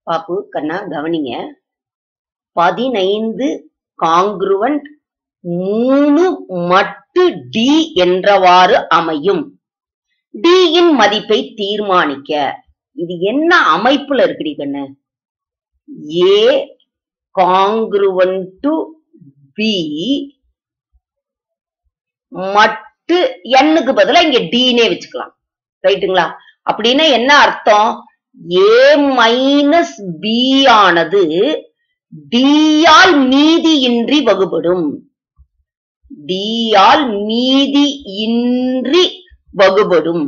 பாப்பு கண்ணா கவனிங்க பதினைந்து காங்க்ருவன்ட் மூணு மட்டு டி என்றவாறு அமையும் டி இன் மதிப்பை தீர்மானிக்க இது என்ன அமைப்புல இருக்குடி கண்ணு ஏ காங்க்ருவன் டு பி மட்டு எண்ணுக்கு பதிலா இங்க டீனே வச்சுக்கலாம் ரைட்டுங்களா அப்படின்னா என்ன அர்த்தம் ஏ மைனஸ் பி ஆனது டியால் மீதியின்றி வகுபடும் டியால் மீதி இன்றி வகுபடும்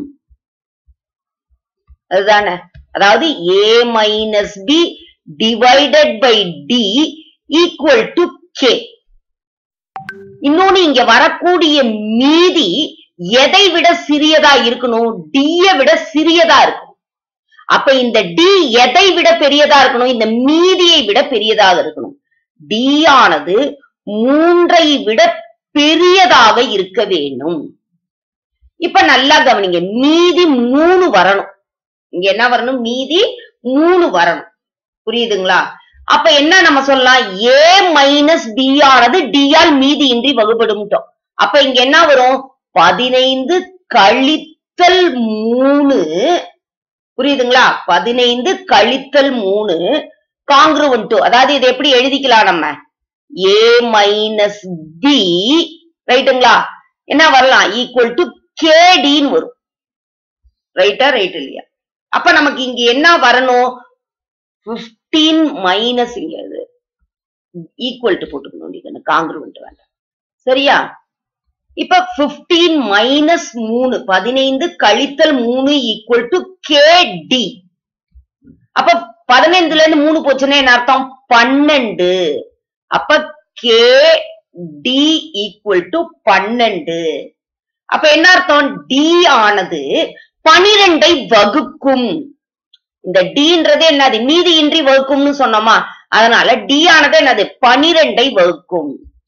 அதுதானே அதாவது A minus B divided by D equal to K இன்னொன்னு இங்க வரக்கூடிய மீதி எதை விட சிறியதா இருக்கணும் டிய விட சிறியதா இருக்கணும் அப்ப இந்த டி எதை விட பெரியதா இருக்கணும் இந்த மீதியை விட பெரியதாக இருக்கணும் டி ஆனது மூன்றை விட பெரியதாக இருக்க வேண்டும் இப்ப நல்லா கவனிங்க மீதி மூணு வரணும் இங்க என்ன வரணும் மீதி மூணு வரணும் புரியுதுங்களா அப்ப என்ன நம்ம சொல்லலாம் ஏ மைனஸ் பி ஆனது டியால் மீதி இன்றி வகுபடும்ட்டோம் அப்ப இங்க என்ன வரும் பதினைந்து கழித்தல் மூணு புரியுதுங்களா பதினைந்து கழித்தல் மூணு காங்கிருவன் டூ அதாவது இதை எப்படி எழுதிக்கலாம் நம்ம ஏ மைனஸ் பி ரைட்டுங்களா என்ன வரலாம் ஈக்குவல் டு கேடின்னு வரும் ரைட்டா ரைட் இல்லையா அப்ப நமக்கு இங்க என்ன வரணும் பிப்டீன் மைனஸ் இங்க இது ஈக்குவல் டு போட்டுக்கணும் காங்கிருவன்ட் வேண்டாம் சரியா இப்ப பிப்டீன் மைனஸ் மூணு பதினைந்து கழித்தல் மூணு ஈக்குவல் டு கே டி அப்ப பதினைந்துல இருந்து மூணு போச்சுன்னா என்ன அர்த்தம் பன்னெண்டு அப்ப கே டி ஈக்குவல் டு பன்னெண்டு அப்ப என்ன அர்த்தம் டி ஆனது பனிரெண்டை வகுக்கும் இந்த டீன்றது என்னது மீதியின்றி வகுக்கும்னு சொன்னோமா அதனால டி ஆனது என்னது பனிரெண்டை வகுக்கும்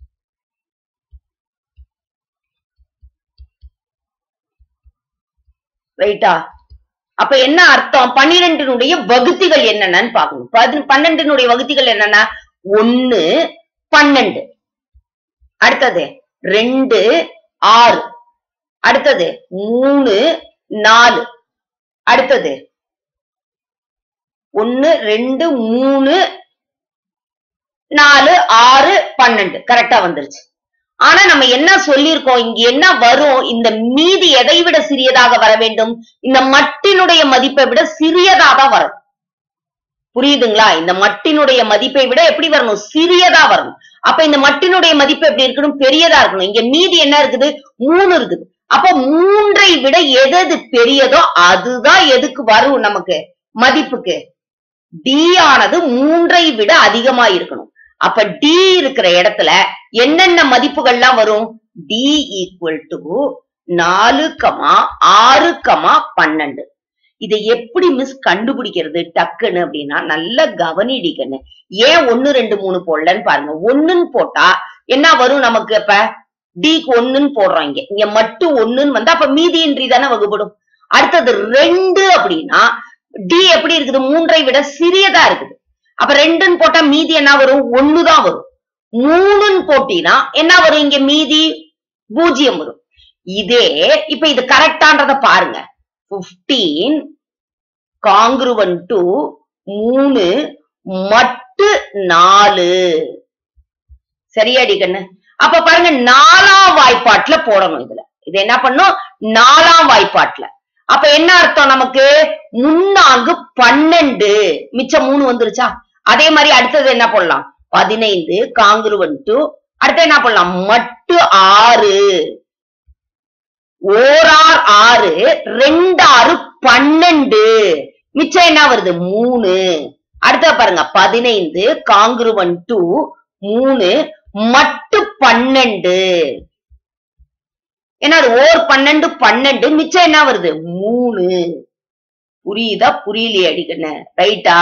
ரைட்டா அப்ப என்ன அர்த்தம் பன்னிரெண்டினுடைய வகுத்திகள் என்னென்னு பார்க்கணும் பதி- பன்னெண்டினுடைய வகுத்திகள் என்னன்னா ஒன்னு பன்னெண்டு அடுத்தது ரெண்டு ஆறு அடுத்தது மூணு நாலு அடுத்தது ஒன்னு ரெண்டு மூணு நாலு ஆறு பன்னெண்டு கரெக்டா வந்துருச்சு ஆனா நம்ம என்ன சொல்லியிருக்கோம் இங்க என்ன வரும் இந்த மீதி எதை விட சிறியதாக வர வேண்டும் இந்த மட்டினுடைய மதிப்பை விட சிறியதா தான் வரும் புரியுதுங்களா இந்த மட்டினுடைய மதிப்பை விட எப்படி வரணும் சிறியதா வரணும் அப்ப இந்த மட்டினுடைய மதிப்பு எப்படி இருக்கணும் பெரியதா இருக்கணும் இங்க மீதி என்ன இருக்குது மூணு இருக்குது அப்ப மூன்றை விட எது எது பெரியதோ அதுதான் எதுக்கு வரும் நமக்கு மதிப்புக்கு டி ஆனது மூன்றை விட அதிகமா இருக்கணும் அப்ப டி இருக்கிற இடத்துல என்னென்ன மதிப்புகள்லாம் வரும் டி ஈக்குவல் டு நாலு கமா ஆறு கமா பன்னெண்டு இதை எப்படி மிஸ் கண்டுபிடிக்கிறது டக்குன்னு அப்படின்னா நல்லா கவனிடிக்கணும் ஏன் ஒன்னு ரெண்டு மூணு போடலன்னு பாருங்க ஒண்ணுன்னு போட்டா என்ன வரும் நமக்கு அப்ப டிக்கு ஒண்ணுன்னு போடுறோம் இங்க இங்க மட்டும் ஒண்ணுன்னு வந்தா அப்ப மீதியின்றி தானே வகுப்படும் அடுத்தது ரெண்டு அப்படின்னா டி எப்படி இருக்குது மூன்றை விட சிறியதா இருக்குது அப்ப ரெண்டுன்னு போட்டா மீதி என்ன வரும் ஒண்ணுதான் வரும் மூணுன்னு போட்டினா என்ன வரும் இங்க மீதி பூஜ்ஜியம் வரும் இதே இப்ப இது கரெக்டான்றத பாருங்க பிப்டீன் காங்கிருவன் டு மூணு மட்டு நாலு சரியாடி கண்ணு அப்ப பாருங்க நாலாம் வாய்ப்பாட்டுல போடணும் இதுல இது என்ன பண்ணும் நாலாம் வாய்ப்பாட்டுல அப்ப என்ன அர்த்தம் நமக்கு முன்னாங்கு பன்னெண்டு மிச்சம் மூணு வந்துருச்சா அதே மாதிரி அடுத்தது என்ன பண்ணலாம் பதினைந்து காங்கிருவன் டு அடுத்து என்ன பண்ணலாம் மட்டு ஆறு ஓரார் ஆறு ரெண்டாறு பன்னெண்டு மிச்சம் என்ன வருது மூணு அடுத்த பாருங்க பதினைந்து காங்கிருவன் டு மூணு மட்டு பன்னெண்டு என்ன அது ஓர் பன்னெண்டு பன்னெண்டு மிச்சம் என்ன வருது மூணு புரியுதா புரியலையே அடிக்கண்ண ரைட்டா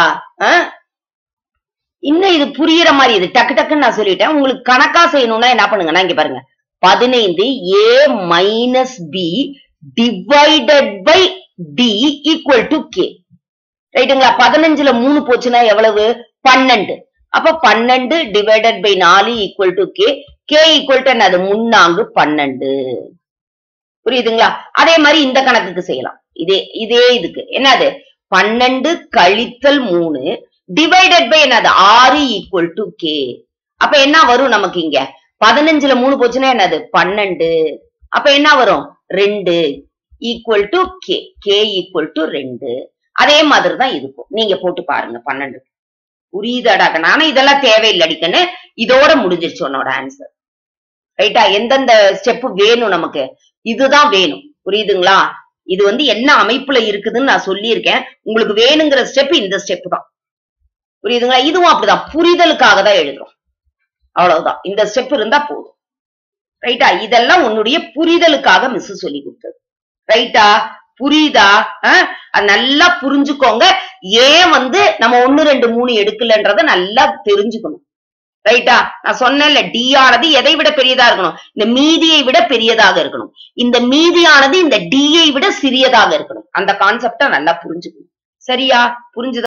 இன்னும் இது புரியுற மாதிரி இது டக்கு டக்குன்னு நான் சொல்லிட்டேன் உங்களுக்கு கணக்கா செய்யணும்னா என்ன பண்ணுங்கன்னா இங்க பாருங்க பதினைந்து A minus B divided by D equal to K ரைட்டுங்களா பதினஞ்சுல மூணு போச்சுன்னா எவ்வளவு பன்னெண்டு அப்ப பன்னெண்டு டிவைடட் பை நாலு equal to K K equal to என்னது முன்னாங்கு பன்னெண்டு புரியுதுங்களா அதே மாதிரி இந்த கணக்குக்கு செய்யலாம் இதே இதே இதுக்கு என்னது பன்னெண்டு கழித்தல் மூணு டிவைடட் பை என்னது ஆறு ஈக்குவல் டு கே அப்ப என்ன வரும் நமக்கு இங்க பதினஞ்சுல மூணு போச்சுன்னா என்னது பன்னெண்டு அப்ப என்ன வரும் ரெண்டு equal to K K equal to ரெண்டு அதே மாதிரி தான் இருக்கும் நீங்க போட்டு பாருங்க பன்னெண்டு புரியுதாடாக்க நானும் இதெல்லாம் தேவையில்லை அடிக்கன்னு இதோட முடிஞ்சிருச்சு உன்னோட ஆன்சர் ரைட்டா எந்தெந்த ஸ்டெப் வேணும் நமக்கு இதுதான் வேணும் புரியுதுங்களா இது வந்து என்ன அமைப்புல இருக்குதுன்னு நான் சொல்லியிருக்கேன் உங்களுக்கு வேணுங்கிற ஸ்டெப் இந்த ஸ்டெப் தான் புரியுதுங்களா இதுவும் அப்படிதான் புரிதலுக்காக தான் எழுதுறோம் அவ்வளவுதான் இந்த ஸ்டெப் இருந்தா போதும் ரைட்டா இதெல்லாம் உன்னுடைய புரிதலுக்காக மிஸ் சொல்லி கொடுத்தது ரைட்டா புரியுதா அஹ், அது நல்லா புரிஞ்சுக்கோங்க ஏன் வந்து நம்ம ஒண்ணு ரெண்டு மூணு எடுக்கலன்றத நல்லா தெரிஞ்சுக்கணும் ரைட்டா நான் சொன்னேன்ல டி ஆனது எதை விட பெரியதா இருக்கணும் இந்த மீதியை விட பெரியதாக இருக்கணும் இந்த மீதியானது இந்த டியை விட சிறியதாக இருக்கணும் அந்த கான்செப்ட நல்லா புரிஞ்சுக்கணும் சரியா புரிஞ்சுதா